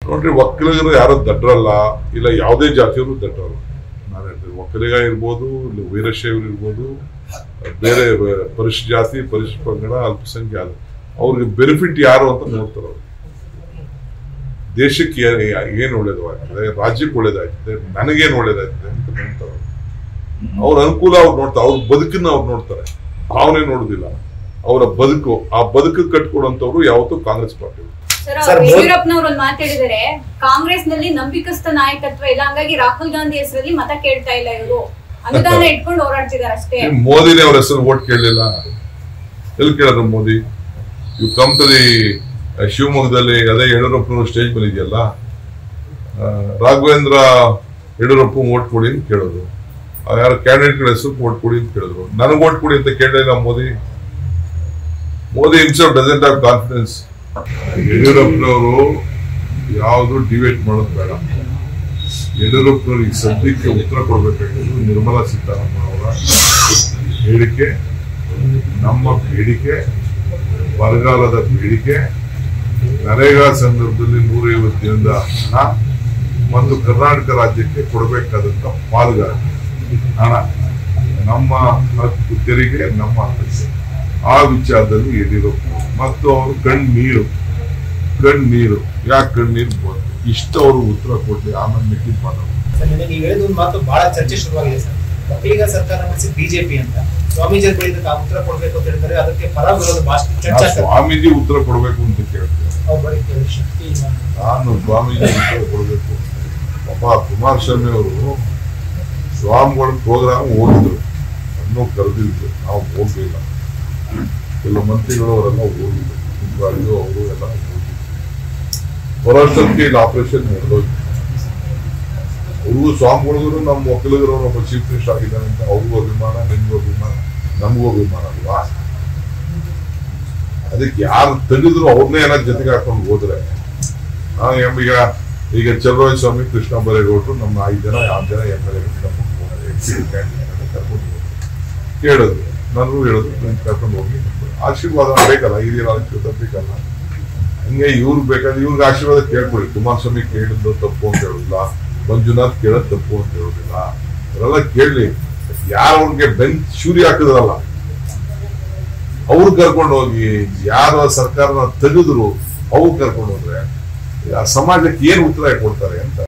ನೋಡ್ರಿ ಒಕ್ಕಲಿಗರು ಯಾರು ದಡ್ರಲ್ಲ ಇಲ್ಲ ಯಾವುದೇ ಜಾತಿಯವರು ದಡ್ರಲ್ಲ ನಾನು ಹೇಳ್ತೀನಿ ಒಕ್ಕಲಿಗ ಇರ್ಬೋದು ಇಲ್ಲ ವೀರಶೈವರು ಇರ್ಬೋದು ಬೇರೆ ಬ- ಪರಿಶಿಷ್ಟ ಜಾತಿ ಪರಿಶಿಷ್ಟ ಪಂಗಡ ಅಲ್ಪಸಂಖ್ಯಾತ ಅವ್ರಿಗೆ ಬೆನಿಫಿಟ್ ಯಾರು ಅಂತ ನೋಡ್ತಾರೆ ಅವ್ರು ದೇಶಕ್ಕೆ ಏ- ಏನ್ ಒಳ್ಳೇದಾಗ್ತದೆ ರಾಜ್ಯಕ್ಕೆ ಒಳ್ಳೇದಾಗ್ತದೆ ನನಗೇನ್ ಒಳ್ಳೇದಾಗ್ತದೆ ಅಂತ ನೋಡ್ತಾರೆ ಅವ್ರು. ಅವ್ರ ಅನುಕೂಲ ಅವ್ರು ನೋಡ್ತಾರೆ ಅವ್ರ ಬದುಕನ್ನ ಅವ್ರು ನೋಡ್ತಾರೆ ಭಾವನೆ ನೋಡುದಿಲ್ಲ ಅವರ ಬದುಕು ಆ ಬದುಕು ಕಟ್ಕೊಡುವಂತವ್ರು ಯಾವತ್ತೂ Congress party sir sir, Modi- ಯಡಿಯೂರಪ್ಪನವ್ರು ಒಂದು ಮಾತಾಡಿದರೆ ಕಾಂಗ್ರೆಸ್ ನಲ್ಲಿ ನಂಬಿಕಸ್ಥ ನಾಯಕತ್ವ ಇಲ್ಲ ಹಂಗಾಗಿ ರಾಹುಲ್ ಗಾಂಧಿ ಹೆಸರಲ್ಲಿ ಮತ ಕೇಳ್ತಾ ಇಲ್ಲ ಇವರು ಅನುದಾನ ಇಟ್ಕೊಂಡು ಹೋರಾಡ್ತಿದಾರೆ ಅಷ್ಟೇ ಈ ಮೋದಿನೇ ಅವ್ರ ಹೆಸರು ಓಟ್ ಕೇಳಲಿಲ್ಲ ಎಲ್ಲಿ ಕೇಳಿದ್ರು Modi you come to the ಶಿವಮೊಗ್ಗದಲ್ಲಿ ಅದೇ ಯಡಿಯೂರಪ್ಪನವರು ಸ್ಟೇಜ್ ಮೇಲೆ ಇದೆಯಲ್ಲ ಆ, ರಾಘವೇಂದ್ರ ಯಡಿಯೂರಪ್ಪ ಓಟ್ ಕೊಡಿ ಅಂತ ಕೇಳೋದು ಆ ಯಾರ ಕ್ಯಾಂಡಿಡೇಟ್ಗಳ ಹೆಸರು ಓಟ್ ಕೊಡಿ ಅಂತ ಕೇಳಿದ್ರು ನನಗೆ ಓಟ್ ಕೊಡಿ ಅಂತ ಕೇಳಲಿಲ್ಲ Modi Modi himself doesn't have confidence ಯಡಿಯೂರಪ್ಪನವರು ಯಾವುದು ಡಿಬೇಟ್ ಮಾಡೋದು ಬೇಡ ಯಡಿಯೂರಪ್ಪನವ್ರಿಗೆ ಸದ್ಯಕ್ಕೆ ಉತ್ತರ ಕೊಡಬೇಕಾಗಿದ್ದು ನಿರ್ಮಲಾ ಸೀತಾರಾಮನ್ ಅವರ ಹೇಳಿಕೆ ನಮ್ಮ ಬೇಡಿಕೆ ಬರಗಾಲದ ಬೇಡಿಕೆ ನರೇಗಾ ಸಂದರ್ಭದಲ್ಲಿ ನೂರೈವತ್ತು ದಿನದ ಹಣ ಮತ್ತು ಕರ್ನಾಟಕ ರಾಜ್ಯಕ್ಕೆ ಕೊಡಬೇಕಾದಂತ ಪಾಲುಗಾರ ಹಣ ನಮ್ಮ ಹಕ್ಕು ತೆರಿಗೆ ನಮ್ಮ ಹಕ್ಕು ಆ ವಿಚಾರದಲ್ಲಿ ಯಡಿಯೂರಪ್ಪ ಮತ್ತು ಅವರು ಕಣ್ಣೀರು ಕಣ್ಣೀರು ಯಾಕೆ ಕಣ್ಣೀರು ಬಂತು ಇಷ್ಟು ಅವರು ಉತ್ತರ ಕೊಡ್ಲಿ ಆಮೇಲೆ ಮಿಕ್ಕಿದ್ ಮಾತಾಡೋದು ಸರ್ ನಿನ್ನೆ ನೀವು ಹೇಳಿದ ಒಂದು ಮಾತು ಬಹಳ ಚರ್ಚೆ ಶುರುವಾಗಿದೆ ಸರ್ ಒಕ್ಕಲಿಗ ಸರ್ಕಾರ ನಡೆಸಿ ಬಿಜೆಪಿ ಅಂತ ಸ್ವಾಮೀಜಿ ಬಳಿಕ ಉತ್ತರ ಕೊಡಬೇಕು ಅಂತ ಹೇಳಿದರೆ ಅದಕ್ಕೆ ಪರ ವಿರೋಧ ಭಾಷೆ ಚರ್ಚೆ ನಾ ಆಗ್ತದೆ. ಸ್ವಾಮೀಜಿ ಉತ್ತರ ಕೊಡಬೇಕು ಅಂತ ಕೇಳ್ತೇನೆ ಅವ್ರು ಬರೀ ಶಕ್ತಿ ಇಲ್ಲ. ನಾನು ಸ್ವಾಮೀಜಿ ಉತ್ತರ ಕೊಡಬೇಕು ಪಾಪ ಕುಮಾರಸ್ವಾಮಿ ಅವರು ಸ್ವಾಮಿಗಳ ಪ್ರೋಗ್ರಾಮ್ ಹೋಗಿದ್ರು ಅನ್ನೋ ಕರೆದಿದ್ರು ನಾವು ಹೋಗ್ಲಿಲ್ಲ ಕೆಲವು ಮಂತ್ರಿಗಳು ಅವರೆಲ್ಲ ಹೋಗಿದ್ರು ಹಿಂಗಾಗಿ ಅವರು ಎಲ್ಲ ಹೋಗಿದ್ರು ಬರೋಷ್ಟೊತ್ತಿಗೆ ಇಲ್ಲಿ ಆಪರೇಷನ್ ನಡೆದೋಗಿ ಅವ್ರಿಗೂ ಸ್ವಾಮಿಗಳಿಗೂ ನಮ್ಮ ಒಕ್ಕಲಿಗರು ಒಬ್ಬ ಚೀಫ್ ಮಿನಿಸ್ಟರ್ ಆಗಿದ್ದಾನೆ ಅಂತ ಅವ್ರಿಗೂ ಅಭಿಮಾನ ನಿಮ್ಗೂ ಅಭಿಮಾನ ನಮಗೂ ಅಭಿಮಾನ ಅಲ್ವಾ ಅದಕ್ಕೆ ಯಾರು ತೆಗೆದ್ರು ಅವ್ರನ್ನೇ ಎಲ್ಲ ಜೊತೆಗೆ ಹಾಕೊಂಡು ಹೋದ್ರೆ ನಾವು ಎಂ- ಈಗ ಈಗ ಚಲುವರಾಯ ಸ್ವಾಮಿ ಕೃಷ್ಣ ಬರೇಗೌಡರು ನಮ್ಮ ಐದು ಜನ ಆರು ಜನ ಎಂ ಎಲ್ ಕರ್ಕೊಂಡು ಹೋದ್ರು. ಕೇಳಿದ್ರು ನನಗೂ ಹೇಳಿದ್ರು ನಾನು ಕರ್ಕೊಂಡು ಹೋಗಿ ಆಶೀರ್ವಾದ ಬೇಕಲ್ಲ ಹಿರಿಯರ ಆಶೀರ್ವಾದ ಬೇಕಲ್ಲ ಹಂಗೆ ಇವ್ರು ಬೇಕಾದ್ರೆ ಇವ್ರಿಗೆ ಆಶೀರ್ವಾದ ಕೇಳ್ಕೊಳ್ಳಿ ಕುಮಾರಸ್ವಾಮಿ ಕೇಳಿದ್ದು ತಪ್ಪು ಅಂತ ಹೇಳುದಿಲ್ಲ ಮಂಜುನಾಥ್ ಕೇಳೋದು ತಪ್ಪು ಅಂತ ಹೇಳುದಿಲ್ಲ ಅವರೆಲ್ಲ ಕೇಳಲಿ ಯಾರು ಅವ್ರಿಗೆ ಬೆನ್ ಶೂರಿ ಹಾಕಿದ್ರಲ್ಲ ಅವ್ರು ಕರ್ಕೊಂಡು ಹೋಗಿ ಯಾರು ಸರ್ಕಾರನ ತೆಗೆದ್ರು ಅವ್ರು ಕರ್ಕೊಂಡು ಹೋದ್ರೆ ಆ ಸಮಾಜಕ್ಕೆ ಏನ್ ಉತ್ತರ ಕೊಡ್ತಾರೆ ಅಂತ